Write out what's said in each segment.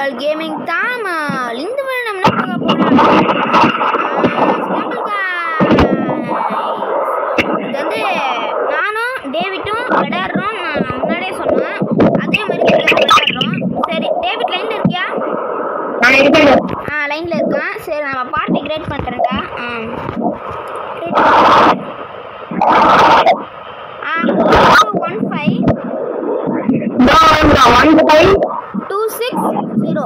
Tamil gaming Thamal இந்த மாதிரி நம்ம என்ன பார்க்க போறோம் இது வந்து நானும் டேவிட்டும் விளையாடுறோம் நான் முன்னாடியே சொன்னேன் அதே மாதிரி விளையாடுறோம் சரி டேவிட் லைன்ல இருக்கியா நான் இருக்கேன் ஆ லைன்ல இருக்கான் சரி நம்ம பார்ட்டி கிரியேட் பண்ணுறேன்டா ஆ one five one five two six zero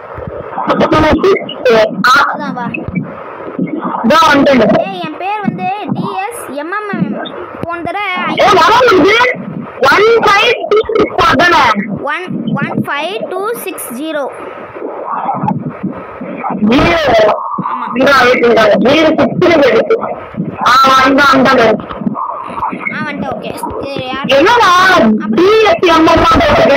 அதான் வா ஏய் என் பேர் வந்து டிஎஸ் எம்எம்எம் போன தடவை ஒன் ஃபைவ் தானே one one five two six zero zero zero six இருக்கு ஆ வந்தா வந்தாங்க ஆ வந்துட்டு ஓகே சரி யார் என்னடா டிஎஸ்சி அம்மா பேசுறது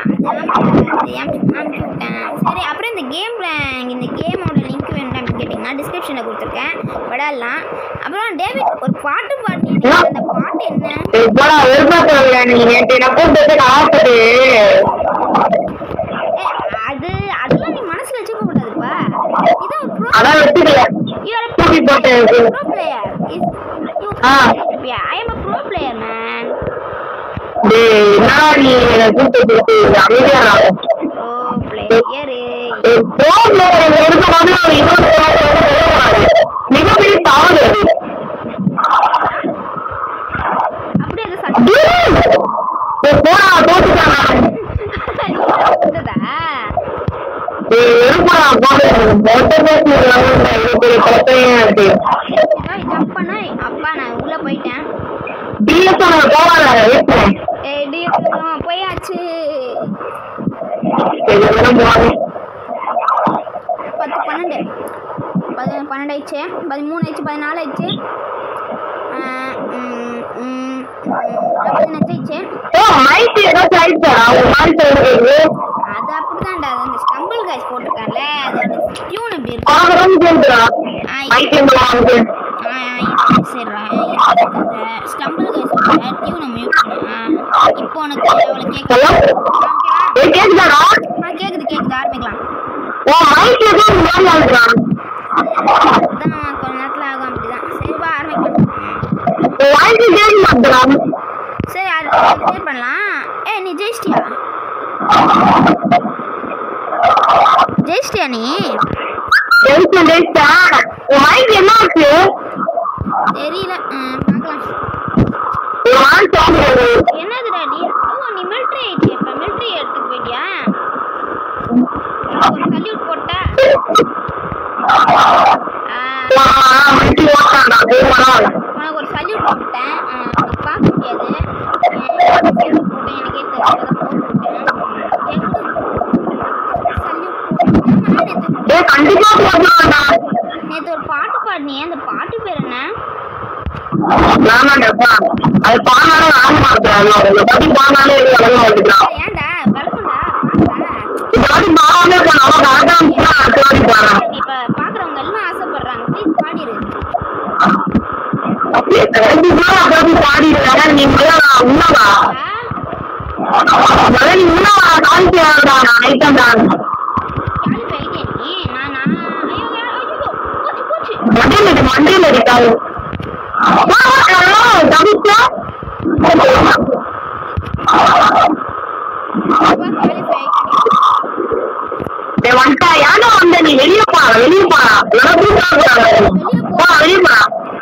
சரி அப்புறம் இந்த கேம் இந்த கேமோட லிங்க் வேணும் அப்படின்னு கேட்டிங்கன்னா டிஸ்கிரிப்ஷனில் கொடுத்துருக்கேன் விளையாடலாம் அப்புறம் டேவிட் ஒரு பாட்டு பாட்டு அந்த பாட்டு என்ன இப்போடா வெறுப்பாத்தவங்க நீ நேற்று நான் கூப்பிட்டு ஆசைட்டு ஏய், அது அதெல்லாம் நீ மனசுல வச்சுக்க கூடாதுப்பா இதான் ப்ரோ அதான் வச்சுக்கல யூ ஆர் தூக்கி போட்டு ப்ரோ பிளேயர் ஆ. I am a pro player man டேய் என்னடா நீ என்னை கூப்பிட்டு கூப்பிட்டு அமைதியா ப்ரோ பிளேயர் போன்ல இருக்கும்போது ஒரு இன்னொரு மிகப்பெரிய தவறு அது. அப்படியே அது சட்டம் டேய், போடா தோத்துட்டானா இருந்ததா வெறுப்பா போடு மொத்த பேசி இவ்வளவு பெரிய பிரச்சனையா இருக்கு ஜம்ப் பண்ண அப்பா நான் உள்ள போயிட்டேன் டிஎஸ்எல் போவாத வீட்டுல ஏய் டி போயாச்சு இதெல்லாம் போவாது பத்து பன்னெண்டு பதி பன்னெண்டு ஆயிடுச்சு பதிமூணு ஆயிடுச்சு பதினாலு ஆயிடுச்சு ஆ, ம், ம், பதினஞ்சு ஆயிடுச்சு ஓ மைக் ஏதாச்சும் ஆயிடுச்சா ஒரு மாதிரி சொல்றது அது அப்படிதான்டா அது அந்த ஸ்டம்பிள் காய்ஸ் போட்டிருக்கான்ல அதோட டியூன் எப்படி இருக்கு பாக்குறோம் கேட்குறா மைக் எங்க வாங்குது சரிடா ஸ்டம்பிள் காய்ஸ் டியூனை மியூட் பண்ணு ஆ, இப்போ உனக்கு அவளை கேட்க ஹலோ ஏ கேக்குதாடா ஆ கேக்குது கேக்குது ஆரம்பிக்கலாம் ஓ மைக் ஏதோ ஒரு மாதிரி ஆகுதா அதான் கொஞ்ச நேரத்தில் ஆகும் அப்படிதான் சரி வா ஆரம்பிக்கலாம் ம். வாய்ஸ் கேட்க மாட்டேடா சரி அது கிளியர் பண்ணலாம் ஏ நீ ஜெயிச்சிட்டியா ஜெயிச்சிட்டியா நீ ஜெயிச்சு ஜெயிச்சா உன் மைக் என்ன ஆச்சு தெரியல ம், பார்க்கலாம் ஒரு மாதிரி சொல்றது என்னதுடா நீ ஓ நீ மிலிட்ரி ஆயிட்டியா இப்போ மிலிட்ரி எடுத்துக்கு போயிட்டியா உனக்கு ஒரு சல்யூட் போட்டா ஆ, மைக் ஓட்டாடா போவாடா உனக்கு ஒரு சல்யூட் போட்டேன் ஆ, உனக்கு பார்க்க முடியாது ஏன் salute போட்டேன் எனக்கே தெரியல அதான் போட்டுவிட்டேன் சல்யூட் ஏ கண்டிப்பா போடுவாடா நேற்று ஒரு பாட்டு பாடினியே அந்த பாட்டு பேர் என்ன நானாடா அது பாடாலும் ஆக மாட்டேன் உங்களை பத்தி பாடாலே வளர மாட்டேங்கிறான் ஏன்டா விளக்குண்டா பாடுறா இந்த வாட்டி பாடாமே பண்ணாலும் கரெக்டா அடுத்த வாட்டி பாடுறேன் இப்போ பார்க்குறவங்க எல்லாம் ஆசைப்படுறாங்க ப்ளீஸ் பாடிடு கண்டிப்பா அப்படி பாடிடுறேன் நீ முதல்ல உண்ணவா முதல்ல நீ உண்ணவா காமிச்சிடா நான் ஐட்டம் தான் யாரு போயிட்டே நீ நான் நான் ஐயோ ஐயோ போச்சு போச்சு மண்டையில் இருக்கு மண்டையில் இருக்காது தவிச்சா அப்பா குவாலிஃபை வந்துட்டா ஏன்னா வந்த நீ வெளியே போறா வெளியே போறா இல்லைன்னா போ வெளியே போறா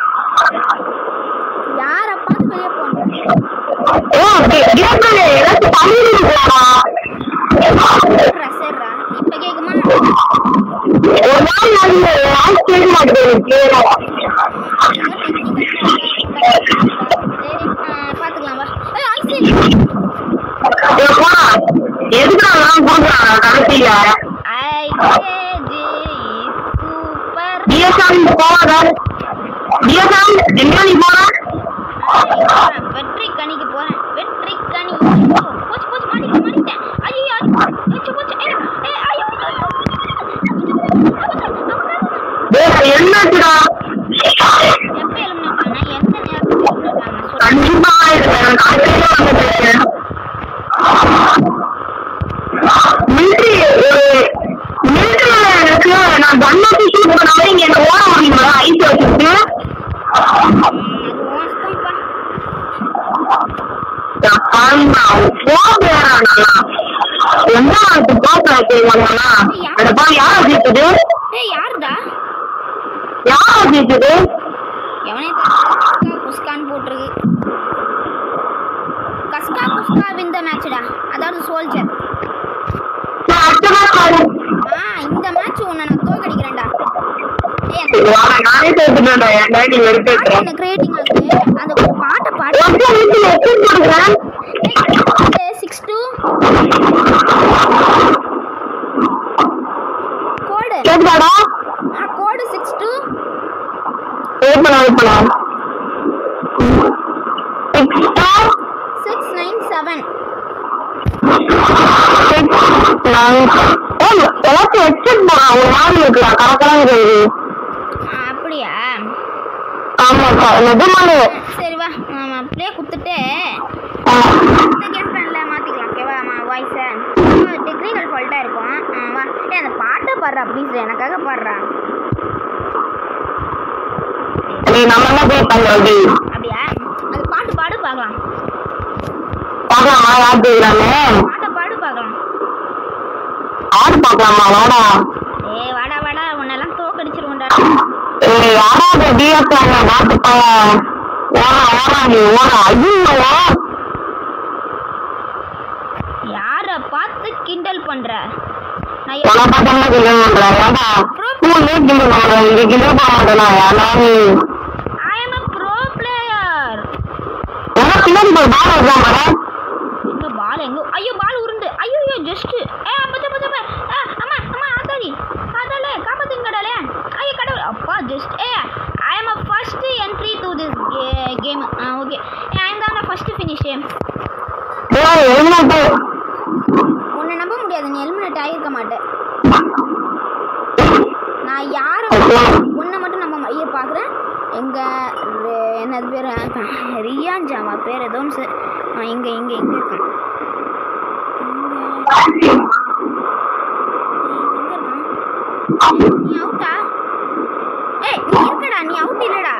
யார் அப்பாவது வெளியே போகணும் ஓ கேட்கல ஏதாச்சும் தமிழ் போறா சரிடா சரிடா இப்போ கேட்குமா ஒரு நாள் நான் வாய்ஸ் கேட்க மாட்டேங்குது கேட்கும் சரி பார்த்துக்கலாம் வா ஏய் ஐசி போறா எதுக்கு நான் போடுறான் கடைசியில ஐஜி சூப்பர் டிஎஸ்எம் போவாத டிஎஸ்எம் எங்க நீ போற வெற்றி கனிக்கு போறேன் வெற்றி கனி ஐயோ, போச்சு போச்சு மாட்டிக்கிட்டேன் மாட்டிக்கிட்டேன் ஐயோ போச்சு போச்சு ஏய், ஏய், ஐயோ ஐயோ. டேய் என்னாச்சுடா எப்ப எழுமினாங்க எந்த நேரத்துல எழுமினாங்க சொல்லு கண்டிப்பா இருக்கேன் கடைசியில வந்துட்டேன் மிலிட்ரி ஒரு என்ன போட்டா தெரியுமாண்ணா அந்த பால் யார் ஜெயிச்சது டேய் யாருடா யார் ஜெயிச்சது எவனே கஸ்கா குஸ்கான்னு போட்டிருக்கு கஸ்கா குஸ்கா வின் த மேட்ச்டா அதாவது சோல்ஜர் நான் அடுத்த மேட்ச் பாரு ஆ இந்த மேட்ச் உன்னை நான் தோக்கடிக்கிறேன்டா ஏய் அந்த வாடா, நானே தோத்துட்டேன்டா என் டைட்டில் பாட்டு எடுத்துக்கிறேன் எனக்கு கிரியேட்டிங் ஆகுது அந்த ஒரு பாட்டை பாடு ஒருத்தர் வீட்டுல எப்படி போடுறேன் சிக்ஸ் டூ கோடு கேக்குதாடா ஆ கோடு சிக்ஸ் டூ வெயிட் பண்ண வெயிட் பண்ண six two six nine seven six nine ஏய் எல்லாத்தையும் ஹெட்செட் போடா ஒரு மாதிரி இருக்குடா கரெக்டாக இருக்குது அப்படியா ஆமாக்கா நிஜமாலே சரி வா நம்ம ப்ளே கொடுத்துட்டு இந்த கேம் பிளானில் மாற்றிக்கலாம் ஓகேவா வாய்ஸை டெக்னிக்கல் ஃபால்ட்டாக இருக்கும் ஆ, வா ஏ அந்த பாட்டை பாடுறா ப்ளீஸ் எனக்காக பாடுறா நீ நம்ம என்ன போய் பண்றது அப்படியா அது பாட்டு பாடு பார்க்கலாம் பார்க்கலாமா யார் செய்யலாமே பாட்டை பாடு பார்க்கலாம் ஆடு பார்க்கலாமா வாடா ஏய் வாடா வாடா உன்னெல்லாம் தோக்கடிச்சிருவோம்டா ஏய் யாராவது டிஎஸ் பார்த்து பையன் ஓடா ஓடா நீ ஓடா ஐயோ யாரை பார்த்து கிண்டல் பண்ற நான் உன பார்த்தா கிண்டல் பண்றேன் ஏன்டா ஸ்கூல்லே கிண்டல் பண்றேன் இங்க கிண்டல் பண்ண மாட்டேனா ஏன்னா நீ I am a pro player உன பின்னாடி போய் பால் வருதா பாரு எங்க பால் எங்க ஐயோ பால் உருண்டு ஐயோ ஐயோ ஜஸ்ட் ஏ பச்சை பச்சை பே ஆ, அம்மா அம்மா ஆத்தாடி ஆத்தாலே காப்பாத்துங்க கடவுளே ஐயோ கடவுள் அப்பா just a I am a first entry to this game ஆ ஓகே ஐ எம் தான் ஃபர்ஸ்ட் ஃபினிஷ் டேய் எழுநூறு உன்னை நம்ப முடியாது நீ எலிமினேட் ஆகியிருக்க மாட்டேன் நான் யாரை உன்னை மட்டும் நம்ப ஐயோ பார்க்குறேன் எங்கள் என்னது பேர் ரியான் ஜாமா பேர் ஏதோ ஒன்று இங்கே இங்கே இங்கே இருக்கான் இங்க- எங்க இருக்கான் நீ அவுட்டா ஏய் நீ இருக்கடா நீ அவுட் இல்லடா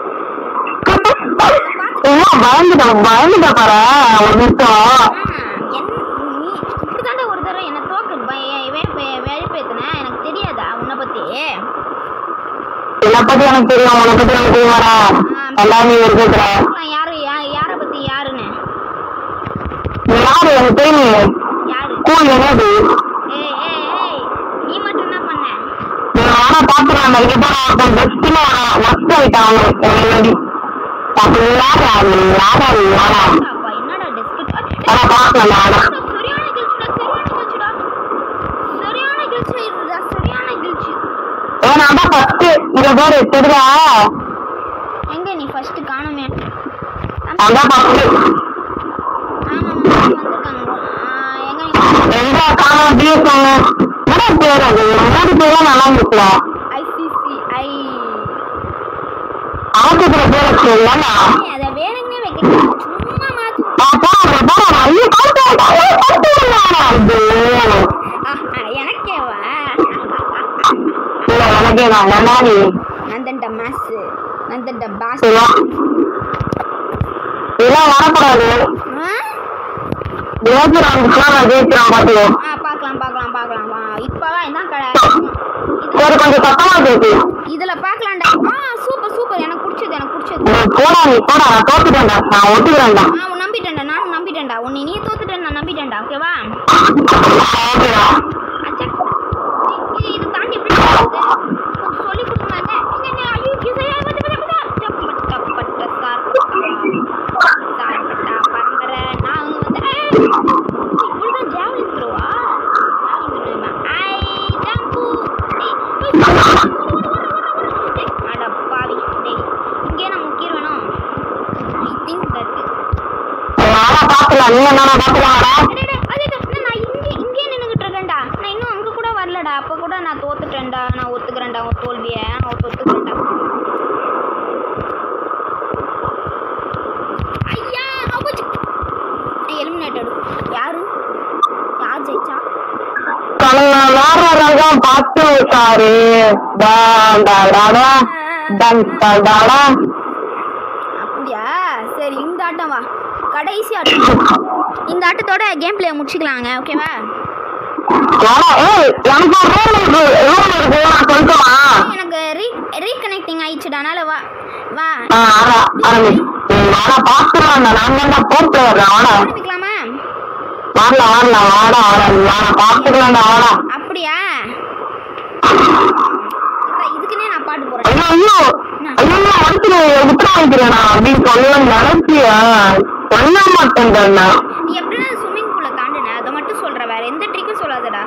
என்ன பயந்துட்டேன் பயந்துட்டேன் பாரு ஒரு நிமிஷம் ஆ, என் நீ இப்படிதாண்டா ஒரு தடவை என்னை தோக்க வெறுப்பேத்தின எனக்கு தெரியாதா உன்னை பற்றி என்னை பத்தி எனக்கு தெரியும் உன்னை பத்தி எனக்கு தெரியுமாடா எல்லாம் நீ இருக்கிற நான் யாரு யா- யாரை பற்றி யாருன்னு நீ யாரு எனக்கு தெரியும் யாரு ஸ்கூல் என்னது ஏய் ஏய் ஏய் நீ மட்டும் என்ன பண்ண நீ வேணா பாத்துக்கலாம் இங்க போன ஒருத்தன் பெஸ்ட்னு நஷ்ட ஆயிட்டான் அவனுக்கு முன்னாடி அப்படி யாரா நீ யாரா நீ யாரா அப்பா என்னடா டெஸ்க் ஆனா பாக்கலாம் நானா சரியான கிழிச்சுடா சரியான கிழிச்சுடா சரியான கிழிச்சு இருடா சரியான கிழிச்சு ஏன்னா தான் ஃபர்ஸ்ட் இங்க பாரு தெரியுதா எங்க நீ ஃபர்ஸ்ட் காணுமே அதான் ஃபர்ஸ்ட் ஆமா வந்திருக்காங்க ஆ, எங்க நீ எங்க காணோம் டிஎஸ் என்ன பேர் அது முன்னாடி பேரா நல்லா இருந்துச்சுலாம் ஐசிசிஐ ஆசிரியர் பேர் வச்சு இல்லைன்னா அதை வேணுங்கன்னே வைக்க சும்மா மாத்து அப்பா அப்பா ஐயோ பார்த்து பார்த்து இது ஆ, ஆ, எனக்கேவா இல்ல எனக்கே தான் நல்லா நீ நந்தன்ட மாஸ் நந்தன்ட பாஸ் சரியா இதெல்லாம் வரக்கூடாது ஆ ஜெயிச்சிடும் வந்துச்சுன்னா நான் ஜெயிச்சிடும் பார்த்துக்கோ ஆ பார்க்கலாம் பார்க்கலாம் பார்க்கலாம் வா இப்போவா இதான் கடை சரி கொஞ்சம் சத்தமா பேசு இதுல பார்க்கலாம்டா ஆ சூப்பர் சூப்பர் எனக்கு பிடிச்சது எனக்கு பிடிச்சது நீ போடா நீ போடா நான் தோத்துட்டேன்டா நான் ஒத்துக்கிறேன்டா ஆ உன் நம்பிட்டேன்டா நானும் நம்பிட்டேன்டா உன்னை நீ தோத்துட்டேன் நான் நம்பிட்டேன்டா ஓகேவா ஓகேடா அச்சா இது இது தாண்டி எப்படி போகுது கொஞ்சம் சொல்லி கொடுங்க இங்க இங்க ஐயோ கிசையா வந்து வந்து வந்து சப்பட்ட பட்ட சார் சார் பரம்பர நான் வந்து ஏய், இப்படிதான் ஜாவலின் த்ரோவா ஜாவலின் த்ரோ ஐ ஜம்பு டேய் அட பாவி டேய் இங்கே நான் முக்கியம் ஐ திங்க் தட் நானா பாத்துக்கலாம் நீ என்ன பாத்துக்கலாம்டா அடடே, அதேதான். அண்ணா, நான் இங்கே இங்கே நின்னுகிட்டு இருக்கேன்டா நான் இன்னும் அங்க கூட வரலடா அப்ப கூட நான் தோத்துட்டேன்டா நான் ஒத்துக்கிறேன்டா உன் தோல்விய நான் ஒத்துக்கிறேன்டா ஐயா அவுச்சு எலிமினேட்டட் யாரு யார் ஜெயிச்சா கண்ணனாரகம் பார்த்து விட்டாரு டாடாடா டன் டாடாடா அப்படியா சரி சரி இந்த ஆட்டம் வா கடைசி ஆட்டம் இந்த ஆட்டத்தோட கேம் பிளே முடிச்சுக்கலாங்க ஓகேவா ஏன்னா, ஏய், எனக்கு ஒரு room இருக்கு, room இருக்கு, நான் சொல்லட்டுமா? எனக்கு ரீ ரீகனெக்டிங் ஆயிடுச்சுடா அதனால வா வா ஆ, ஆமா, ஆரம்பி. ம், வாடா, பாத்துக்கலாம், நான் தான்டா pro player, வாடா. ஆரம்பிக்கலாமா வரலாம், வரலாம், வாடா, வாடா, வாடா, பாத்துக்கலாம்டா, வாடா. அப்படியா இல்ல, இதுக்குன்னே நான் பாட்டு போறேன் ஐயோ, ஐயோ, ஐயோ, அடுத்து உத்தர வைக்கிறேனா அப்படின்னு சொல்லலாம் நினைச்சியா சொல்ல மாட்டேன்டா நீ எப்படின்னா ஸ்விம்மிங் பூல தாண்டுன அதை மட்டும் சொல்ற வேற எந்த ட்ரிக்கும் சொல்லாதடா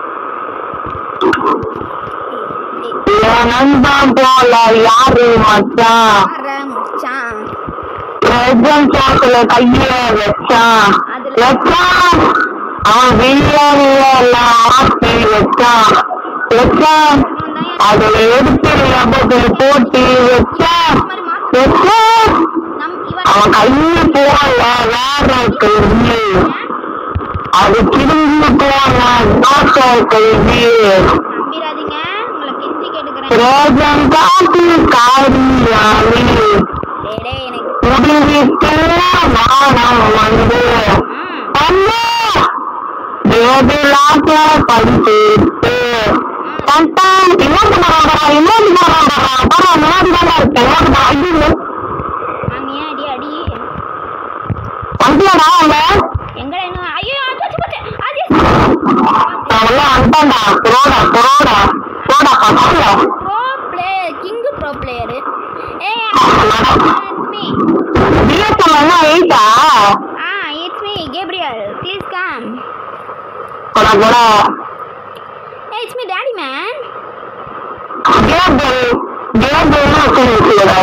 ஏய், ஏய், என் நண்பன் போல யாரு மச்சான் பாரு மச்சான் பிரஜன் சோத்துல கைய வச்சான் வச்சான் அவன் பிரியாணிய எல்லாம் ஆட்டி வச்சான் வச்சான் அதை எடுத்து ரப்பத்தில் போட்டு வச்சான் வச்சான் நம் இவன் அவன் கையில போல வேற கல்வி அது திரும்பி போன தோசை கல்வி நம்பிராதீங்க உங்களை கெஞ்சி கேட்டுக்கிறேன் பிரஜன் காட்டு காரியாளி டேய், டேய், எனக்கு முடிவிட்டு வானம் வந்து ம், அம்மா வேதிலாக படித்து தந்தான் இன்னொரு பரம்பரா இன்னொரு பரம்பரா பரவ முன்னாடி தான் இருக்கேன் இன்னொரு ஐயோ நாங்க ஏன் அடி அடி வண்டியாடா அவங்க எங்கடா இன்னும் ஐயோ அச்சாச்சு போச்சு அது நான் உள்ள வந்துட்டேன்டா புரோடா புரோடா புரோடா பக்கத்துல pro player king pro player ஏய் இட்ஸ் மீ பிஎஸ்எல் எயிட்டா ஆ it's me Gabriel please come கூட கூட ஏய் it's me daddy man cable கேபிள்னு வச்சுருக்கீங்களா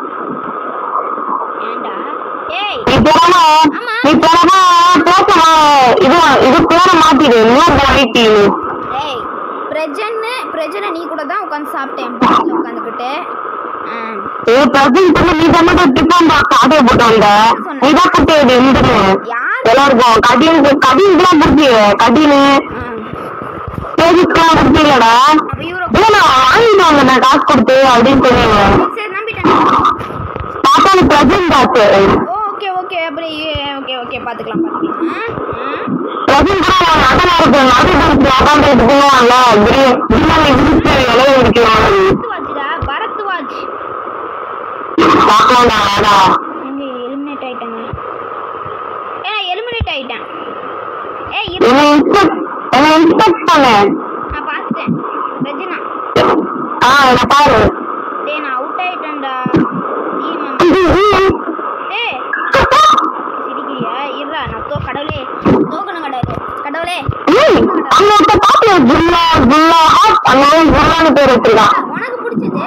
ஏண்டா ஏய் நீ போனா நீ போனா பேசமா இது இது பேரை மாத்திடு நியூ பாலிட்டி ஏய் பிரஜன்னு பிரஜனை நீ கூட தான் உட்காந்து சாப்பிட்டேன் பக்கத்தில் உட்காந்துக்கிட்டு ஏ பிரசன்ட் பண்ணி நீ தானே டிஃபன் பாக்ஸ் ஆர்டர் போட்டு வந்த நீ தான் குட்டியது எந்துன்னு யார் எல்லாருக்கும் கடின் கடின்லாம் குடுத்தி கடினு பேஜிஸ்லாம் குடுத்தீங்களடா அப்போ இவரை இல்ல நான் வாங்கிட்டு வந்தேன் காசு கொடுத்து அப்படின்னு சொன்னீங்க சரி நம்பிட்டேன் பார்த்தா நீ பிரசன்ட் பாக்ஸ் ஓகே ஓகே அப்படி ஓகே ஓகே பார்த்துக்கலாம் பார்த்துக்கலாம் பிரசன்ட் கூட அதான் இருக்கு நடு உட்காந்து இருக்குவாங்கல்ல பிரியாணி விரிச்சு இலைய விரிக்கிறோம் வாட்ச்டா பரத் வாட்ச் பார்க்கலாம்டா வாடா எங்க எலிமினேட் ஆயிட்டாங்க ஏ எலிமினேட் ஆயிட்டேன் ஏய் இரு என்னை இன்ஸ்பெக்ட் என்னை இன்ஸ்பெக்ட் பண்ணு நான் பார்த்துட்டேன் பிரஜனா ஆ என்ன பாரு டேய் நான் அவுட் ஆயிட்டேன்டா நீ மேம் ஏய் சிரிக்கிறியா இருடா நான் தோ கடவுளே தோக்கணும் கடவுளே கடவுளே ஏய், அங்க ஒருத்த பாத்து குல்லா குல்லா ஹாட் அந்த மாதிரி குல்லான்னு பேர் வச்சிருக்கான் உனக்கு பிடிச்சது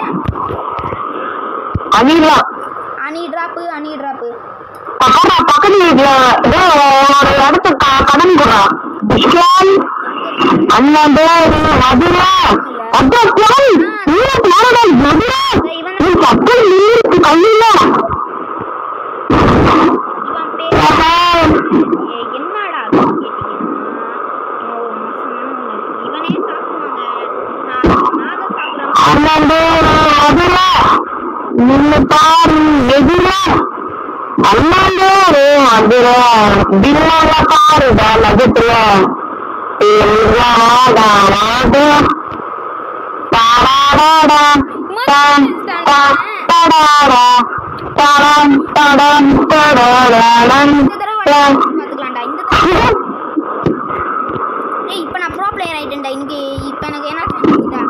அனிலா அணி டிராப்பு அணி டிராப்பு பக்கத்துல பக்கத்து வீட்டுல ஏதோ உன்னோட இடத்த க- கடன் போடுறான் இஸ்லாம் அண்ணன் பேர் மதுரா அதான் போய் நீரத் மாறடா மதுரா நீ பக்கம் நீருக்கு கையில இவன் பேர் ஏய், என்னடா அது கேட்டீங்கன்னா இவன் ஒரு மோசமானவங்க இவனே சாப்பிடுவாங்க நான் நான் தான் சாப்பிட்றேன் அண்ணன் பேர் மதுரா நின்னு பாரு எதிரா அண்ணன் பேரு மதுரா பின்னால பாருடா லகத்துல இந்த தடவை பார்த்துக்கலாம்டா இந்த தடவை ஏய் இப்போ நான் ப்ரோ பிளேயர் ஆயிட்டேன்டா இன்னைக்கு இப்போ எனக்கு என்ன தெரிஞ்சுடா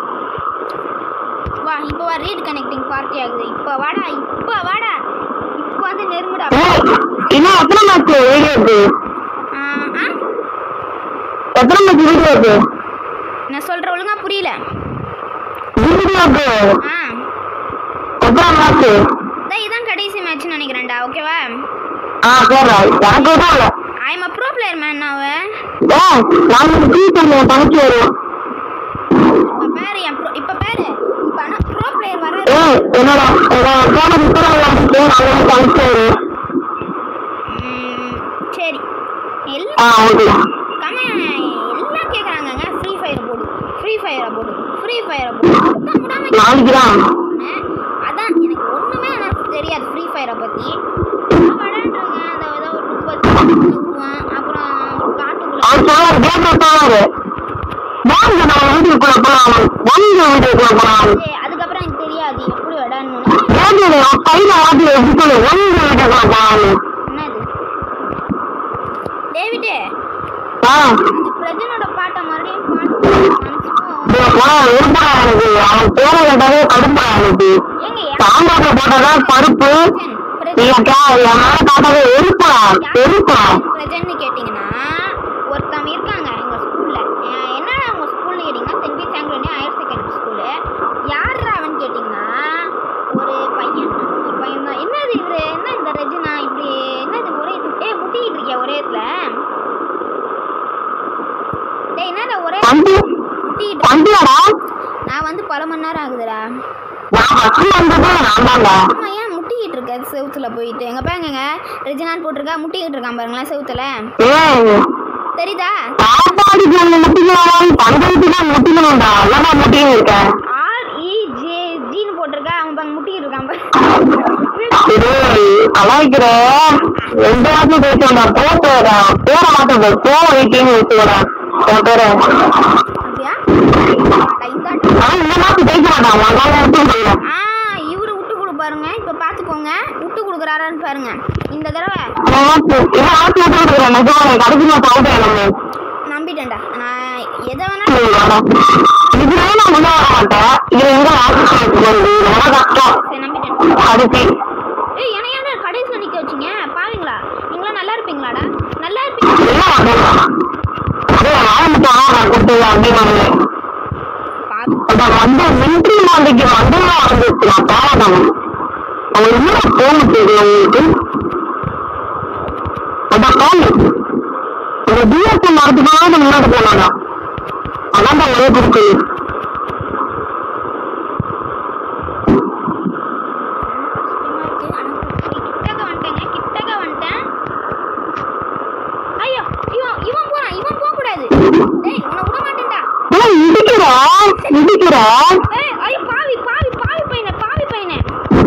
வா இப்போ வா ரீட் கனெக்டிங் பார்ட்டி ஆகுது இப்போ வாடா இப்போ வாடா இப்போ வந்து நெருங்குடா இன்னும் எத்தனை மேட்ச் வீடியோக்கு ஆ ஆ எத்தனை மேட்ச் வீடியோக்கு நான் சொல்கிற ஒழுங்கா புரியல வீடியோக்கு ஆ எத்தனை மேட்ச் இதான் இதான் கடைசி மேட்ச்னு நினைக்கிறேன்டா ஓகேவா ஆ சரி எனக்கு எதுவும் இல்லை I am a pro player man நான் ஏன் நாளைக்கு டீச்சர் என் தங்கச்சி வரும் இப்போ பேரு என் ப்ரோ இப்போ பேரு இப்போ ஆனால் ப்ரோ பிளேயர் வர ஏய் என்னோட என்னோட போன ரிப்பேர் நாளைக்கு தங்கச்சி வரும் சரி எல்லாம் ஆ ஓகே கம எல்லாம் கேட்குறாங்கங்க ஃப்ரீ ஃபயர் போடு ஃப்ரீ ஃபயரை போடு ஃப்ரீ ஃபயரை போடு அதான் விடாம நாளைக்கு தான் கேக்குறாங்க. அதான் எனக்கு ஒன்றுமே எனக்கு தெரியாது ஃப்ரீ ஃபயரை பற்றி கேட்டு போவாரு வாங்க நான் வீட்டுக்குள்ள போலாம் வாங்க வீட்டுக்குள்ள போலாம் ஏய், அதுக்கப்புறம் எனக்கு தெரியாது எப்படி விடணும்னு கேட்டு கையில மாட்டி எடுத்து வாங்க வீட்டுக்குள்ள போலாம் என்னது டேவிடே ஆ அந்த பிரஜனோட பாட்டை மறுபடியும் பாட்டு இதுல போனா உருப்படா எனக்கு அவன் பேரை கேட்டாலே கடுப்பா எனக்கு ஏங்க சாம்பார்ல போட்டதான் பருப்பு இல்ல கே என் மேல காட்டாத எருப்பா எருப்பா பிரஜன்னு கேட்டிங்கன்னா ஒருத்தவங்க இருக்காங்க எங்கள் ஸ்கூலில் என்னடா உங்கள் ஸ்கூல்னு கேட்டிங்கன்னா சென்ட் பீட் சாங்குலனே ஹையர் செகண்டரி ஸ்கூலு யார்ரா அவன் கேட்டிங்கன்னா ஒரு பையன் ஒரு பையன் தான் என்னது இவரு என்ன இந்த ரெஜினா இப்படி என்னது ஒரே இது ஏ முட்டிக்கிட்டு இருக்கியா ஒரே இடத்துல டேய் என்னடா ஒரே வண்டி முட்டிக்கிட்டு வண்டியாடா நான் வந்து பல மணி நேரம் ஆகுதுடா நான் ஃபர்ஸ்ட் வந்தது ஆமாண்டா ஆமா ஏன் முட்டிக்கிட்டு இருக்க செவுத்துல போயிட்டு எங்க பாருங்க ரெஜினான் போட்டிருக்கா முட்டிக்கிட்டு இருக்கான் பாருங்களேன் செவுத்துல ஏய் தெரியுதா சாப்பாடுக்கு ஒண்ணு முட்டிக்கலாம் பஞ்சாயத்துக்கு முட்டிக்கணும்டா என்னடா முட்டின்னு இருக்கேன் ஆர் இ ஜே ஜின்னு போட்டிருக்கா அவன் பாங்க முட்டிக்கிட்டு இருக்கான் பாரு டேய் கலாய்க்கிற ரெண்டு வாரத்துல பேசுவேன்டா போட்டோடா பேர மாட்டேன் போ வைக்கின்னு வச்சுக்கடா என் பேரை அப்படியா அடா, இந்த ஆட்டு. ஆனா இந்த மாசம் பேச மாட்டான் வந்தாலும் எடுத்து போயிடும் ஆ இவரு விட்டு கொடு பாருங்க இப்ப பாத்துக்கோங்க விட்டு கொடுக்குறாரான்னு பாருங்க இந்த தடவை இவன் ஆட்சி விட்டு கொடுக்குறேன் நிஜமா கடைசி மாசம் அவுட் ஆயிடும் நம்பிட்டேன்டா நான் எதை வேணா இதுவே நான் முன்ன வர மாட்டேன் இது எங்க ஆஃபீஸ் போகுது ரொம்ப கஷ்டம் சரி நம்பிட்டேன் கடைசி ஏய் என்ன ஏன்டா கடைசியில் நிக்க வச்சீங்க பாவீங்களா நீங்களாம் நல்லா இருப்பீங்களாடா நல்லா இருப்பீங்க என்ன பண்ணலாம் அப்படியே ஆரம்பிச்சான் நான் கொடுத்தது அப்படின்னு பாவி அதான் வந்து மிலிட்ரி மாண்டிக்கு வந்தெல்லாம் வந்துச்சு நான் பாவம் அவங்க என்ன தோணுச்சு உங்களுக்கு அதான் தோணு இந்த பிஎஸ்சி மரத்துக்காக முன்னாடி போனாங்க அதான் தான் ஒரே கொடுக்குது கஷ்டமா இருக்கு ஆனா கிட்டக்க வந்துட்டேங்க கிட்டக்க வந்துட்டேன் ஐயோ இவன் இவன் போறான் இவன் போக கூடாது டேய் உன்னை விட மாட்டேன்டா ஏன் இடிக்கிறா இடிக்கிறா ஏய் ஐயோ பாவி பாவி பாவி பையனே பாவி பையனே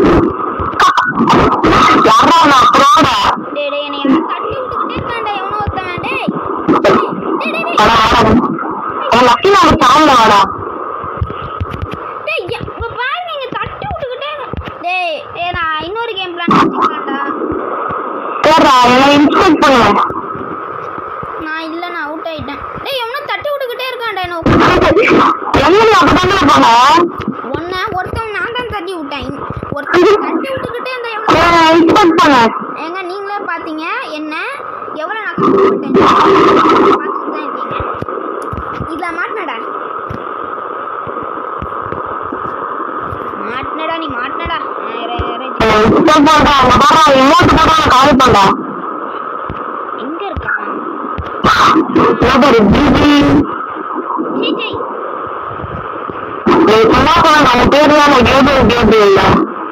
யாரா நான் அப்புறம்டா டேய் டேய் என்னை யாரும் தட்டி விட்டுக்கிட்டே இருக்கான்டா எவனோ ஒருத்தவன் டேய் டேய் டேய் டேய் வாடா வாடா என் லக்கி நான் சாப்பிட வாடா டேய் எ- இங்க பாருங்க இங்க தட்டி விட்டுக்கிட்டே இருக்கான். டேய் ஏய் நான் இன்னொரு கேம் பிளான் வச்சுக்கலாம்டா சரிடா என்னை இன்ஸ்பெக்ட் பண்ணுவேன் நான் இல்ல நான் அவுட் ஆயிட்டேன் டேய் எவனோ தட்டி விட்டுக்கிட்டே இருக்கான்டா என்ன என்ன அப்படிதானே போனேன் ஒன்ன ஒருத்தவன் நான் தான் தட்டி விட்டேன் ஒருத்தன் தட்டி விட்டுக்கிட்டே இருந்தா எவ்வளோ இன்ஸ்பெக்ட் பண்ண ஏங்க நீங்களே பார்த்தீங்க என்ன எவ்வளோ நான் கஷ்டப்பட்டேன் பார்த்துட்டு தான் இருக்கீங்க இதில் மாட்டினடா மாட்டினடா நீ மாட்டினடா இன்ஸ்பெக்ட் பண்றா அங்க பாரு இமோட் போட்டா நான் கால் பண்றா எங்க இருக்கான் ஒரு பிபி சீச்சை நீ சொன்னா கூட நம்ம பேர் தான் நான் கேட்டு கேட்டு இல்லை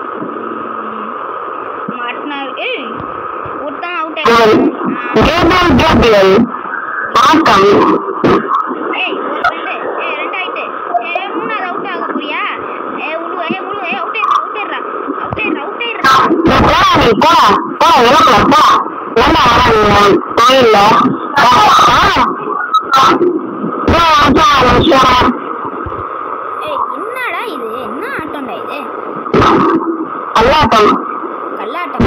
மாட்டினார் ஏய் ஒருத்தன் அவுட் கேட்டு கேட்டு ஆட்டம் ஏய் ஒரு ரெண்டு ஏய் ரெண்டு ஆயிட்டு ஏய் மூணாவது அவுட் ஆக போறியா ஏய் உழு ஏய் உழு ஏய் அவுட் ஆயிடுறா அவுட் ஆயிடுறா அவுட் ஆயிடுறா அவுட் ஆயிடுறா போடா நீ போடா போடா இலக்கல போ என்ன வரா நீ கோயில்ல ஏய் என்னடா இது என்ன ஆட்டம்டா இது அல்லாட்டம் கல்லாட்டம்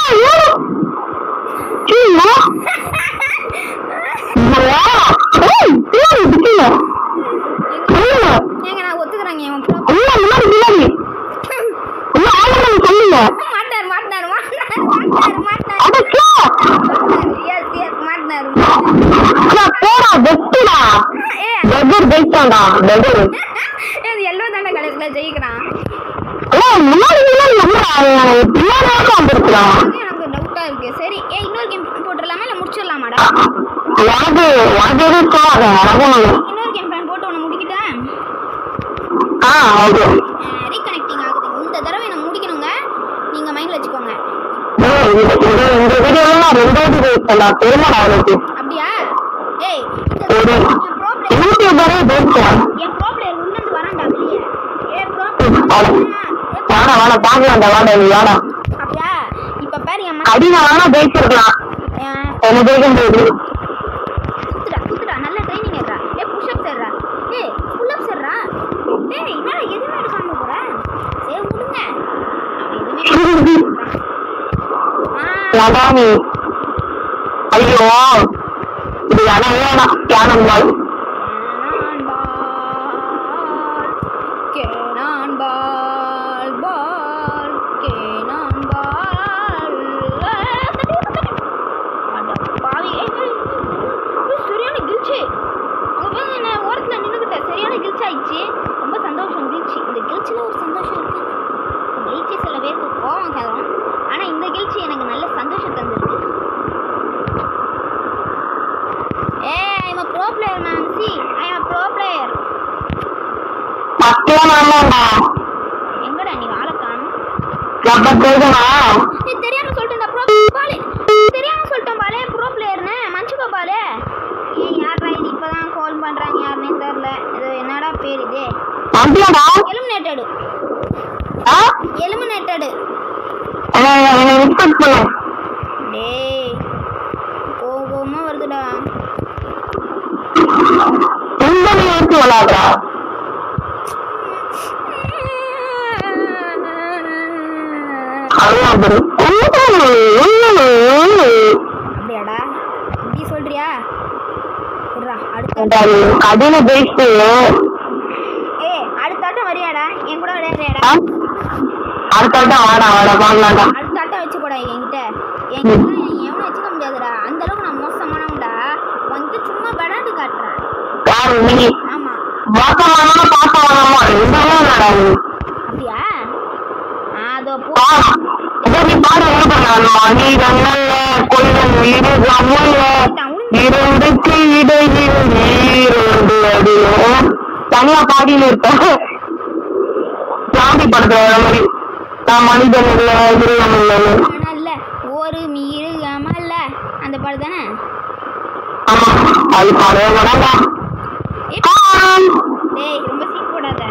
ஏங்க நான் ஒத்துக்கிறேங்க இவன் ப்ரோ மாட்டார் மாட்டார் மாட்டார் மாட்டார் மாட்டார் எஸ் எஸ் மாட்டார் ஏ இது எல்லோ தானே கடைசியில் ஜெயிக்கிறான் அது எனக்கு டவுட்டா இருக்கு சரி ஏ இன்னொரு கேம் போட்டுடலாமா இல்லை முடிச்சிடலாமாடா எனக்கு எனக்கு எதுவும் சொல்லாத எனக்கு இன்னொரு கேம் பிளான் போட்டு உன்னை முடிக்கிட்டேன் ஆ ஓகே ரீகனெக்டிங் ஆகுது இந்த தடவை நான் முடிக்கணுங்க நீங்கள் மைண்டில் வச்சுக்கோங்க ஏய், இந்த இந்த இந்த வீடியோல நான் ரெண்டாவது பேசல பெருமாள் அவனுக்கு அப்படியா ஏய் இந்த ஒரு என் ப்ரோ பிளேயர் யூடியூபரே பேசுறேன் என் ப்ரோ பிளேயர் உள்ளேருந்து வரான்டா வெளியே ஏ ப்ரோ வாடா வாடா பாக்கலாம் வாடா நீ வாடா அப்படியா இப்போ பாரு என் மன அடினா வேணா பேசிருக்கலாம் ஏன் என்ன பேச முடியாது குத்துடா குத்துடா நல்லா ஆ அதான் நீ ஐயோ இது வேணாம் வேணாம் தியானம் பால் கேனான் பால் பால் கேனான் பால் அட பாவி ஏய், ஏய், ஏய், சரியான கில்ச்சு அங்க போய் நான் ஓரத்துல நின்னுக்கிட்டேன் சரியான கில்ச் ஆயிடுச்சு ரொம்ப சந்தோஷம் கில்ச்சி இந்த கில்ச்சில் ஒரு சந்தோஷம் இருக்கு கில்ச்சி சில பேருக்கு கோவம் கதவும் ஆனா இந்த கில்ச்சி எனக்கு நல்ல சந்தோஷம் தந்திருக்கு ஏய் I am a pro player man see i am a pro player மத்தியம் வேணாம்டா எங்கடா நீ வாழ காணும் எப்ப கேட்கணா நீ தெரியாம சொல்லிட்டேன் ப்ரோ பாலே தெரியாம சொல்லிட்டேன் பாலே ப்ரோ பிளேயர்னு மன்னிச்சுக்கோ பாலே ஏய் யாரா இது இப்பதான் கால் பண்றாங்க யாருன்னே தெரியல இது என்னடா பேர் இது மத்தியம்டா எலிமினேட்டடு ஆ எலிமினேட்டடு என்னை என்னை ரெஸ்பெக்ட் பண்ணு டேய் கோவமா வருதுடா இந்த நீ எடுத்து விளாடுறா அதான் அப்படி. அப்படியாடா இப்படி சொல்றியா இருடா அடுத்த அது கடையில பேசிட்டு ஏய் அடுத்த ஆட்டம் வரியாடா என் கூட விளையாடுறியாடா ஆ? அடுத்த ஆட்டம் வாடா வாடா வாங்கலாம்டா அடுத்த ஆட்டம் வச்சுக்கூடா என்கிட்ட என்கிட்ட எவனும் வச்சுக்க முடியாதுடா அந்த அளவுக்கு நான் மோசமானவன்டா வந்து சும்மா விளையாட்டு காட்டுறேன் யாரு நீ ஆமா மோசமானமா பாசமானமா ரெண்டுமே இல்லடா நீ அப்படியா ஆ, அதோ போ பா இதோ நீ பாரு என்ன பண்ணாலும் மணி கண்ணல்ல கொள்ளன் வீடு கம்மல்ல இரண்டுக்கு இடையில் நீரோடு அடியும் தனியா பாடியில் இருப்பேன் சாமி படத்துல வர மாதிரி நான் மனிதன் இல்ல மிருகம் இல்லைன்னு ஆனா இல்ல ஒரு மிருகமல்ல அந்த பாடு தானே ஆமா அது பாடவே மாட்டாங்க டேய் ரொம்ப சீன் போடாத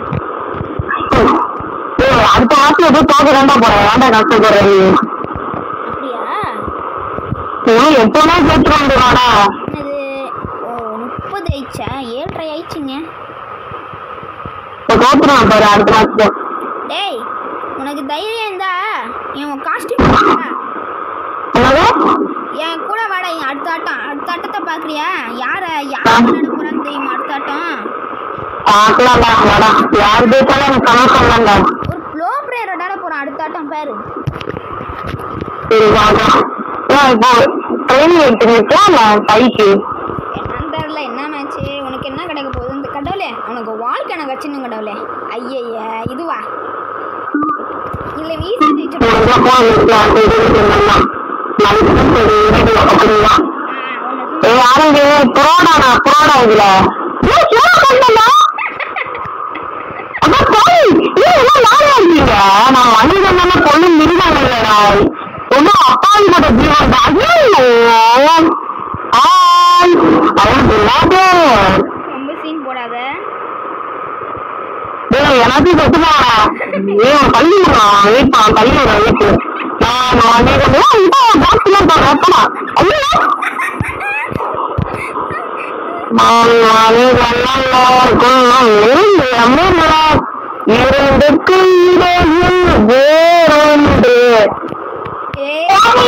அடுத்த மாசம் ஏதோ தோக்க வேண்டா போறேன் வேண்டாம் கஷ்டப்படுறேன் அப்படியா நீ எப்பவுமே கேட்டு வந்துடாடா என்னது ஓ முப்பது ஆயிடுச்சா ஏழரை ஆயிடுச்சுங்க தோத்துருவான் பாரு அடுத்த மாசம் டேய் உனக்கு தைரியம் இருந்தா என் காஸ்டியூம் என்னது என் கூட வாடா என் அடுத்த ஆட்டம் அடுத்த ஆட்டத்தை பாக்குறியா யார யார் விளையாட போறான்னு தெரியுமா அடுத்த ஆட்டம் பார்க்கலாம்டா வாடா யார் பேசாலும் எனக்கு சந்தோஷம் தான்டா ஒரு ப்ளோ பிளேயர் விளையாட போறான் அடுத்த ஆட்டம் பாரு சரி வாடா ஏன் இப்போ ட்ரெயினிங் எடுத்துருச்சா நான் பைக்கு என்னன்னு தெரியல என்ன மேட்ச்சு உனக்கு என்ன கிடைக்க போகுது இந்த கடவுளே உனக்கு வாழ்க்கை எனக்கு வச்சுன்னு கடவுளே ஐயய்ய இதுவா இல்லை வீசி ஜெயிச்ச உனக்கு போன் இருக்கலாம் நாளைக்கு சரி வீடியோ அப்படிங்களா ஒன்று ஏய் யாரும் புரோடா நான் புரோடா இதுல ஏய் சும்மா பண்ணல அதான் போய் ஏய் எல்லாம் நானே இருக்கீங்க நான் மனிதன் பொண்ணு மிருகம் இல்லடா ஒன்றும் அப்பாவி கூட ஜீவன் தான் ஐயோ ஆய் அவன் இல்லாதே ரொம்ப சீன் போடாத ஏய் எனக்கு கொத்துமாடா ஏய் பள்ளி விடுறான் வெயிட்பான் பள்ளி விடுறான் வீட்டு நான் மனிதன் ஏய் இதான் பாக்ஸ்லாம் போடுறேன் ஐயோ இரண்டுக்கு இடையில் வேறொன்று ஏய்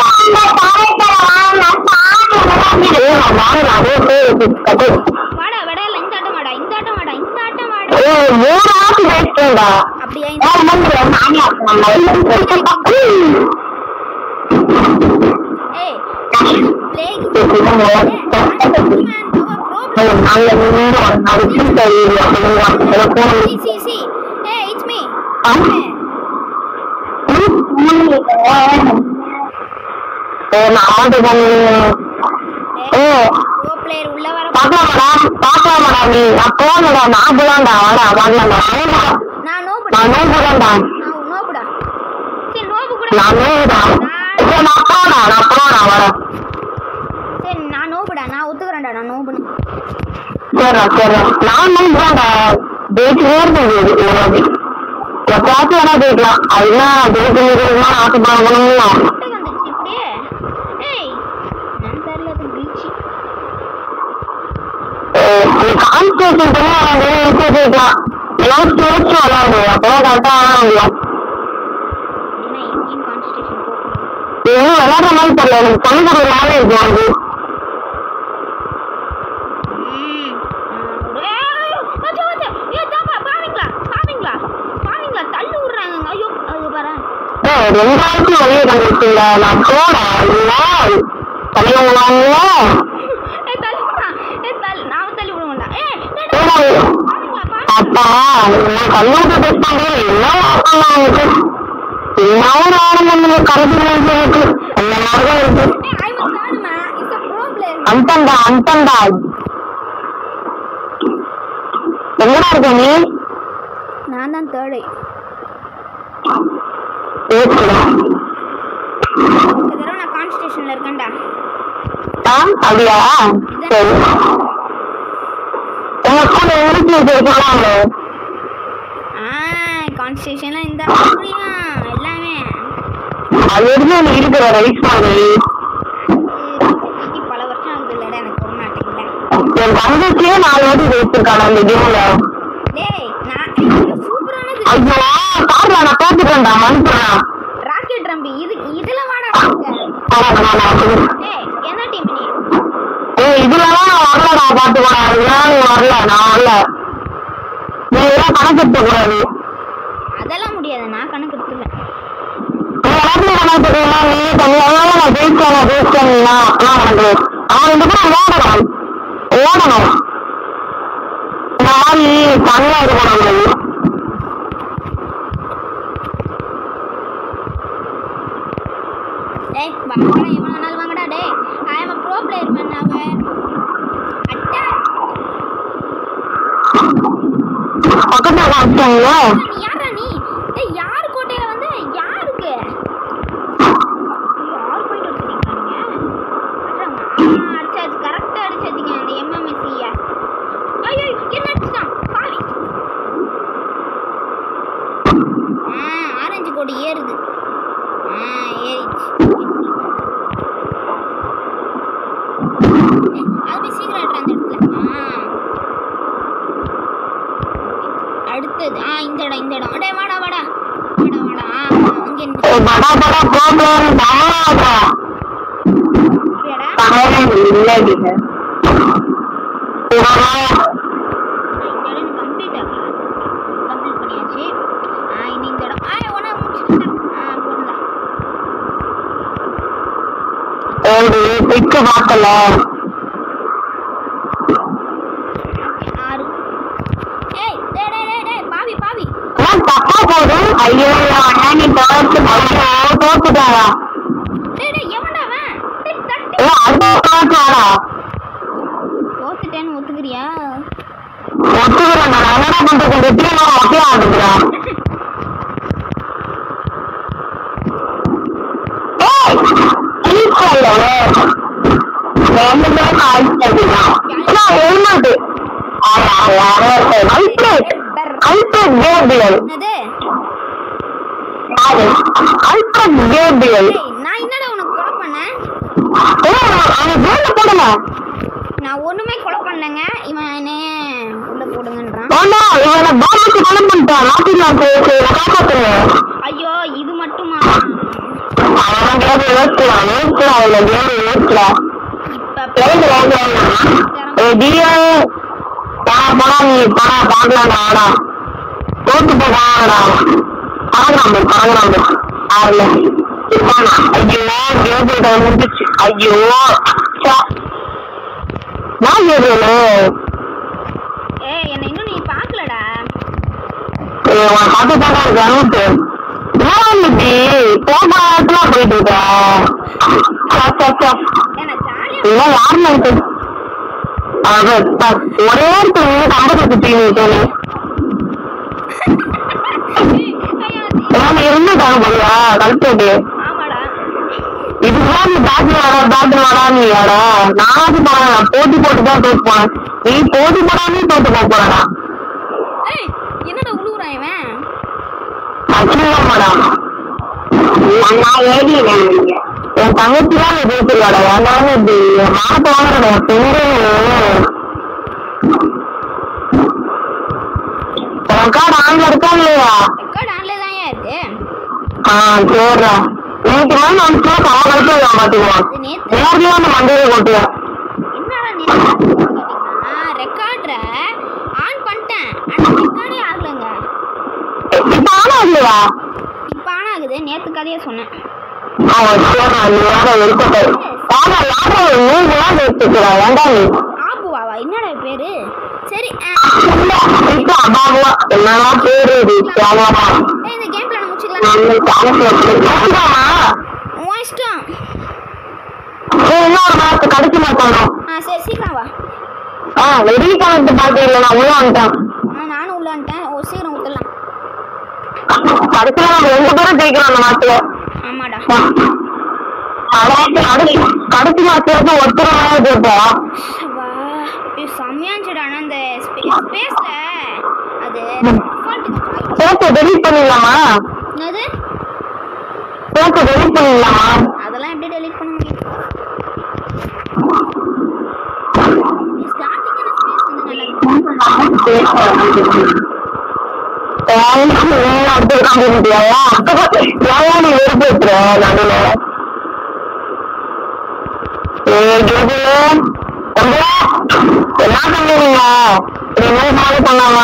வாடா விடையில இந்த ஆட்டம் வாடா இந்த ஆட்டம் வாடா இந்த ஆட்டம் வாடா மூணு ஆட்டு பேசிட்டேன்டா அப்படியா இந்த ஏய் பிளே சி சி சி ஏய் இட்ஸ் மீ ப்ரோ பிளேயர் உள்ள வர பாக்கலாமாடா பாக்கலாமாடா நீ நான் போகலடா நான் போலாம்டா வாடா பாக்கலாம்டா நான் நோபுடா நான் நோக்குறேன்டா நான் நோபுடா சரி நோபு கூட நான் நோக்குடா சரி நான் போடா நான் போடா வாடா சரி நான் நோபுடா நான் ஒத்துக்கிறேன்டா நான் நோபுன்னு சரிடா சரிடா நான் நோக்குறேன்டா பேசிட்டே இருந்தது உனக்கு எப்பயாச்சும் வேணா பேசலாம் அதுதான் பேசுறதுக்கு ஆசைப்படணும் முட்டை வந்துச்சு இப்படியே ஏய் நான் தெரியல அது கிழிச்சு கான்சன்ட்ரேஷன் பண்ணி அவன் பேசலாம் எல்லாம் பேச்சு விளாடு அப்பதான் கரெக்டா ஆகலாம் என்ன விளையாடுற மாதிரி தெரியல எனக்கு சொல்லி கொடுக்கறதுனால இருக்கு வந்து ம். ஏய், வச்சு, வச்சு. ஏய், தாப்பா, பாவீங்களா? பாவீங்களா? பாவீங்களா? தள்ளி விடுறாங்க. ஐயோ, ஐயோ, பாரேன். ஏய், ரெண்டாயிரத்தி வெளியே கண்டுபிடிச்சிங்க நான் போறேன் இல்ல தலைவங்க ஏய், தள்ளி விடுறா. ஏய், தள்ளி- நாம தள்ளி விட வேண்டாம். ஏய், டேய், டேய், ஏய். பாவீங்களா, பாவீங்களா? அப்பா நான் கல்லூரி டெஸ்ட் பண்றேன் என்ன ஆகலாம் எனக்கு என்ன ஆடம் பண்ணுங்க கருத்து இருக்கு அந்த மாதிரிதான் இருக்கு ஏய், I'm a third man. It's a problem. அந்தண்டா அந்தண்டா எங்கடா இருக்க நீ நான் தான் தேர்டு ஏத்துடா இந்த தடவை நான் கான்ஸ்டேஷன்ல இருக்கேன்டா ஆ அப்படியா சரி உங்க ஸ்கூல்ல இங்கிலீஷ் சேர்க்கலாம்ல ஆ கான்ஸ்டேஷன்ல இந்த அப்படியா எல்லாமே அது எதுவும் நீ இருக்கிற ரைஸ் மாதிரி ஏய், பல வருஷம் ஆகுது இல்லடா எனக்கு வர மாட்டேங்கல என் தங்கச்சியே நாலு வாட்டி ஜெயிச்சிருக்கான அந்த கேம்ல டேய் நான் இது சூப்பரானது ஐயோ கார்ல நான் தோத்துட்டேன்டா மனுஷன் ராக்கெட் ரம்பி இது இதுல வாடா டேய் என்ன டீம் நீ ஏய் இதுலலாம் நான் வரலடா பாத்துக்கோ இதெல்லாம் நீ வரல நான் வரல நீ இதெல்லாம் கணக்கு எடுக்க கூடாது அதெல்லாம் முடியாது நான் கணக்கு எடுத்துக்கிறேன் நீ எல்லாத்தையும் கணக்கு எடுக்கணும் நீ தனியாக நான் ஜெயிச்சேன் நான் ஜெயிச்சேன்னா நான் பண்றது அவன் ரெண்டு பேரும் ஓடணும் ஓடணும் இந்த மாதிரி தனியா இருக்கக்கூடாது டேய் வாங்கடா எவன வேணாலும் வாங்கடா டேய் I am a pro player man அவன் அட்டாக் பக்கத்துல காமிச்சாங்களா நீ யாரா நீ டேய் யார் கோட்டையில வந்து யாருக்கு யார் போயிட்டு வச்சிருக்கீங்க நீங்க அடிச்சாச்சு கரெக்டா அடிச்சாச்சுங்க அந்த எம்எம்எஸ்சிய ஐயோ என்ன அடிச்சான் பாவி ஆ ஆரஞ்சு கோடு ஏறுது ஆ ஏறிச்சு ஏய், அது போய் சீக்கிரம் எடுற அந்த இடத்துல ஆ அடுத்தது ஆ இந்த இடம் இந்த இடம் அடே வாடா வாடா வாடா வாடா ஆ அங்கே ஏய், படா படா ப்ராப்ளம் தாடா இருக்கியாடா படம் இல்லை இது இந்த இடம் கம்ப்ளீட் ஆகல கம்ப்ளீட் பண்ணியாச்சு ஆ இனி இந்த இடம் ஆ உடனே முடிச்சுட்டேன் ஆ போடலாம் ஏடி பிக்க பார்க்கல ஆறு ஏய் டேய் டேய் டேய் டேய் பாவி பாவி ஏன் தப்பா போகுது ஐயோ அண்ணா நீ தோத்து ஐயோ தோத்துட்டாரா டேய் டேய் எவன்டா அவன் டேய் தட்டி ஏ அடுத்த தோத்தாரா தோத்துட்டேன்னு ஒத்துக்கிறியா ஒத்துக்கிறேன் நான் என்ன பண்றது இந்த டீம் ஒக்கே ஆகுதுடா ஏய் ஈக்குவல் ரெண்டு பேரும் ஆயிடுச்சுடா நான் எழுமாட்டு ஆமா யாரோ அல்பிரேட் அல்பிரேட் கேபியல் என்னது யாரு அல்பிரேட் கேபியல் டேய் நான் என்னடா உனக்கு கொலை பண்ணேன் ஏய் அவன் கேம் போடல நான் ஒண்ணுமே கொலை பண்ணேங்க இவன் என்ன உள்ள போடுங்கன்றான் ஆமா இவனை பாபாக்கு கொலை பண்ணிட்டான் நாட்டுக்கு காப்பாத்துறேன் ஐயோ இது மட்டுமா அவன் கேம் ஏற்கலாம் ஏற்கலாம் இல்ல கேம் ஏற்கலாம் இப்ப எழுந்து வாங்கலாம்னா ஏ டியோ பணா பணா நீ பணா பார்க்கலாம் ஆடா தோத்து போகாடா பழகிறான் பழகிறான் ஆறுல இப்பானா ஐயோ கேம் முடிஞ்சிச்சு ஐயோ ச்சே. நான் கேட்கணும் ஏய் என்ன இன்னும் நீ பார்க்கலடா உன் பாட்டு தானே கவனிச்சு ஏன் இப்படி போகாதெல்லாம் போயிட்டு இருக்க சே, சே, சே. ஏன்னா ஜாலியா இதெல்லாம் யார் நினைச்சு அது ப- ஒரே ஒருத்தர் கம்பத்தை சுத்தி சொல்லு ஐயோ, ஏன்னா இருந்துட்டாங்க போலியா கழுத்தோட்டு ஆமாடா இதுக்கெல்லாம் நீ பேட்டில் வாடா பேட்டில் வாடா நீ வாடா நானாச்சும் போனேன் நான் போட்டி போட்டு தான் தோத்து போனேன் நீ போட்டி போடாமே தோத்து போக போறடா ஏய் என்னடா உழுவுறான் இவன் அச்சுதான் மேடம் நான் ஏடி என் தங்கச்சி தான் நீ பேசுறியாடா வேண்டாம் இப்படி என் மானத்தை வாங்குறடா என் பெண்ணு உன் கார்டு ஆன்ல இருக்கா இல்லையா ரெக்கார்ட் ஆன்ல தான் இருக்கு ஆ சரிடா நேற்று மாதிரி வந்துச்சுன்னா சம கழிச்சு பாத்துக்குவான் இது நேத்து எல்லாருமே அந்த மண்டையை கொட்டுவேன் என்னடா நேத்து கேட்டீங்கன்னா ரெக்கார்டரை ஆன் பண்ணிட்டேன் ஆனால் ரெக்கார்டே ஆகலைங்க இப்ப ஆனா இல்லையா இப்போ ஆன் ஆகுது நேற்று கதையை சொன்னேன் அவன் சொல்றான் நீ வேற இருக்கட்டும் ஆனா யாரும் நீங்க தான் பேசிக்கிறா வேண்டாம் நீ ஆபுவாவா என்னடா பேரு சரி ஆ, இப்ப அபாவா என்னெல்லாம் பேரு இது கேமரா ஏய், இந்த கேம் பிளான் முடிச்சுக்கலாம் நம்ம கணக்குல கேட்கலாமா உன் இஷ்டம் இன்னொரு மாசம் கடைசி மாசம் ஆ சரி சீக்கிரம் வா ஆ வெளியே கணக்கு பார்த்து இல்லை நான் உள்ள வந்துட்டேன் ஆ நானும் உள்ள வந்துட்டேன் ஓ சீக்கிரம் விட்டுலாம் கடைசியில நம்ம ரெண்டு பேரும் ஜெயிக்கிறோம் அந்த மாசத்துல ஆமாடா கடைசி கடைசி மாசத்துல ஒருத்தர் ஜெயிப்போம் வா இது செம்மையா இருந்துச்சுடா ஆனால் அந்த ஸ்பேஸில் அது default கொஞ்சம் பேச டெலிட் பண்ணிடலாமா என்னது பேச டெலிட் பண்ணிடலாமா அதெல்லாம் எப்படி டெலீட் பண்ண முடியும் ஸ்டார்டிங்கான ஸ்பேஸ் வந்து நல்லா இருக்கும் என்ன பண்ணுவீங்க இனிமேல் ஃபாலோ பண்ணாமா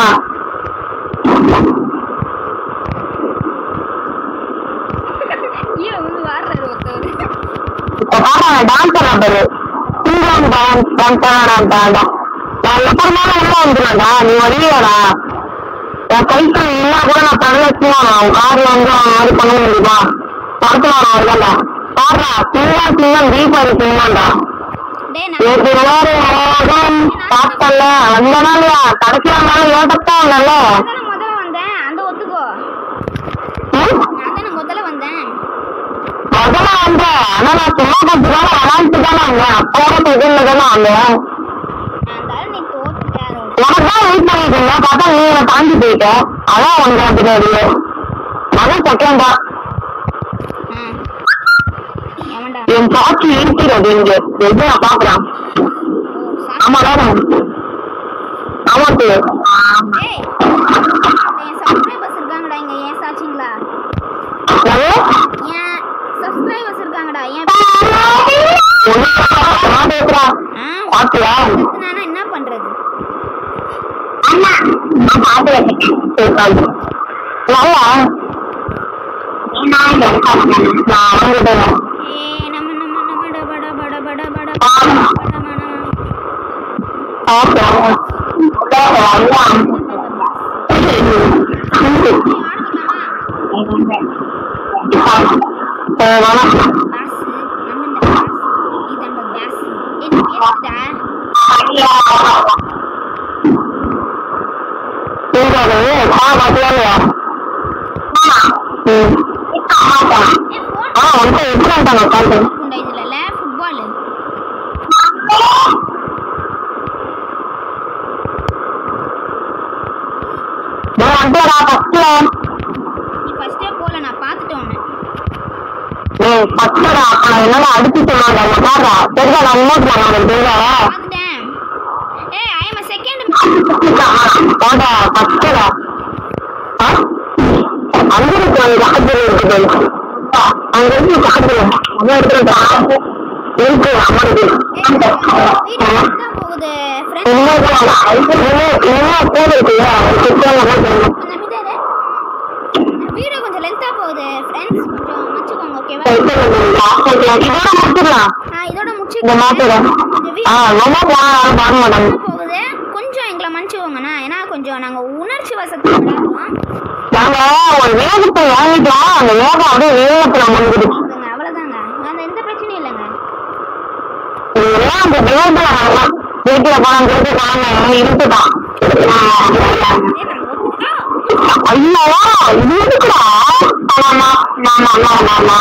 ஏன் வந்து வாடுறாரு ஒருத்தவர் இப்ப பாரு டான்ஸ் ஆடுறது சிங்கம் டான்ஸ் டான்ஸ் டான்ஸ் நான் எப்படினாலும் உள்ள வந்துடுவேன்டா நீ வருவியாடா என் கைக்கு இல்லா கூட நான் தரல சும்மா கார்ல வந்து அவன் மாதிரி பண்ண முடியுமா படத்துல அவன் வருதாண்டா பாடுறா சிங்கம் சிங்கம் தீபாவளி சிங்கம்டா டேய் நான் நேற்று வேறு மோகம் சாப்பிட்டல அந்த நாளையா கடைசியா நாள் ஏட்டத்தான் நல்ல நான் தானே முதல்ல வந்தேன் அந்த ஒத்துக்கோ நான் தானே முதல்ல வந்தேன் முதல்ல வந்தேன் ஆனா நான் சும்மா கொஞ்ச நாள் விளாண்டுட்டு தானே வந்தேன் அப்போட இதுல தானே வந்தேன் நான் தானே நீ தோத்துட்டேன் உனக்கு தான் வெயிட் பண்ணிட்டு இருந்தேன் பார்த்தா நீ என்னை தாண்டி போயிட்ட அதான் வந்தேன் பின்னாடி மகன் செகண்ட் தான் ம் ஏமாண்டா என் சாட்சி இருக்கிறது இங்க எது நான் பாக்குறேன் ஓ சாப்பிட்டு ஆமா தானே ஆமா சார் ஏய் என் சப்ஸ்கிரைபர்ஸ் இருக்காங்கடா இங்க ஏன் சாச்சிங்களா ஏன் சப்ஸ்கிரைபர்ஸ் இருக்காங்கடா ஏன் நான் பேசுறேன் ஆ பாத்தியா நானா என்ன பண்றது நான் பாத்துறேன் நல்லா நான் வாங்கிட்டேன் ஏ நம்ம நம்ம நம்ம ட பட பட பட பட ஆமா. பட மன பாஸ் நம்ம பாஸ் இதாண்ட பாஸ் என்ன பேசுடா ஏ ஃபோன் உண்டா இதுல ஃபுட்பால் நீ ஃபர்ஸ்டே போல நான் பார்த்துட்டேன் உன்னை என்னால அடிச்சு சொன்னாங்க பாடுறா தெரியா நான் இன்னொரு பண்ணாங்க தெரியா பார்த்துட்டேன் ஏய் ஐ எம் செகண்ட் போடா பச்சடா அங்க இருக்கு அந்த காத்துல இருக்குது அங்க இருக்கு காத்துல அதான் இருக்கு இருக்கு அம்மா இருக்கு வீடு தான் போகுது ஃப்ரெண்ட் இன்னும் கூட இருக்குல்ல சுத்தம் நம்பிட்டாரு வீடியோ கொஞ்சம் லென்த்தா போகுது ஃப்ரெண்ட்ஸ் கொஞ்சம் மன்னிச்சுக்கோங்க ஓகேவா இதோட முடிச்சிடலாம் ஆ இதோட முடிச்சு இந்த மாத்தோட இந்த ஆ வீடியோ ரொம்ப போனாலும் பார்க்க மாட்டாங்க போகுது கொஞ்சம் எங்களை மன்னிச்சுக்கோங்கண்ணா ஏன்னா கொஞ்சம் நாங்க உணர்ச்சி வசத்தில் விளையாடுறோம் நாங்க ஒரு வேகத்தை வாங்கிட்டோம் அந்த வேகம் அப்படியே வேகத்துல முடிஞ்சிடுச்சு அதுங்க அவ்வளோதாங்க அந்த எந்த பிரச்சனையும் இல்லைங்க ஏன் அந்த வேகத்துல வரலாம் வீட்டுல போனாங்க வீட்டு போனாங்க இருந்துட்டான் ஏய், நம்ம ஒத்துக்கிட்டா ஐயோ இது எதுக்குடா ஆமா ஆமா ஆமா ஆமா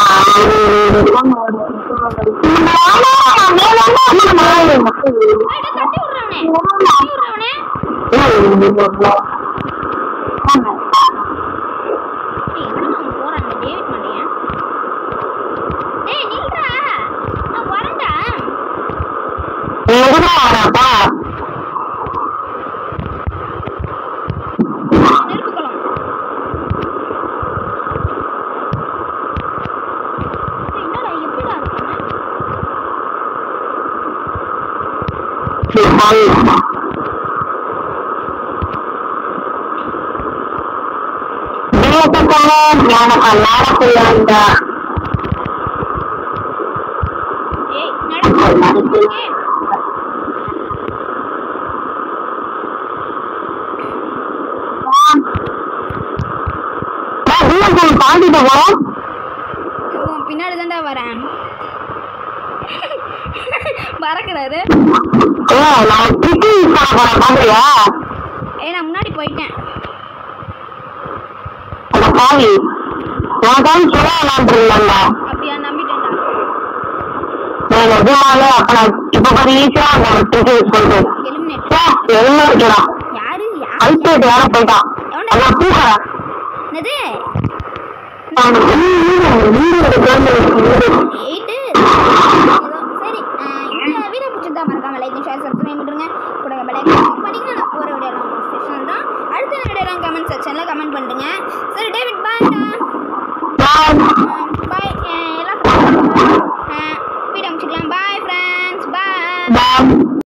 ஏய், தட்டி விட்றவனே தட்டி விட்றவனே ஏய், எங்கடா அவன் போறான் அந்த டேவிட் மண்டையன் டேய் நில்றா நான் வரேன்டா வரப்பா நெருப்பு குளம் பாவி தேசத்தெல்லாம் ஞான நாடக்குள்ள வந்த ஏய் நடக்கு ஏய் தாண்டிட்டு போறோம் உன் பின்னாடி தான்டா வரேன் பறக்கிறாரு ஏ நான் பிடி போறேன் பாக்குறியா ஏய் நான் முன்னாடி போயிட்டேன் அந்த பாவி நான் தான் சொல்ல விளாண்டுருந்தேன்டா அப்படியா நம்பிட்டேன்டா நான் நிஜமாலே அப்ப நான் இப்ப பாரு ஈஸியா நான் பிடி சொல்லிட்டு எலிமினேட் ஏ என்ன வைக்கிறா யாரு யாரு அல்பேட் வேற போயிட்டான் அதான் பூக்கறேன் என்னது எயிட்டு சரி அஹ் இந்த வீடியோ பிடிச்சிருந்தா மறக்காம லைக் ஷேர் சப்ஸ்கிரைப் பண்ணுங்க கூட பெல் ஐக்கான் கிளிக் பண்ணிங்கன்னா நான் போகிற வீடியோலாம் ஸ்பெஷல் தான் அடுத்த வீடியோலாம் கமெண்ட் செக்ஷனில் கமெண்ட் பண்ணுங்க சரி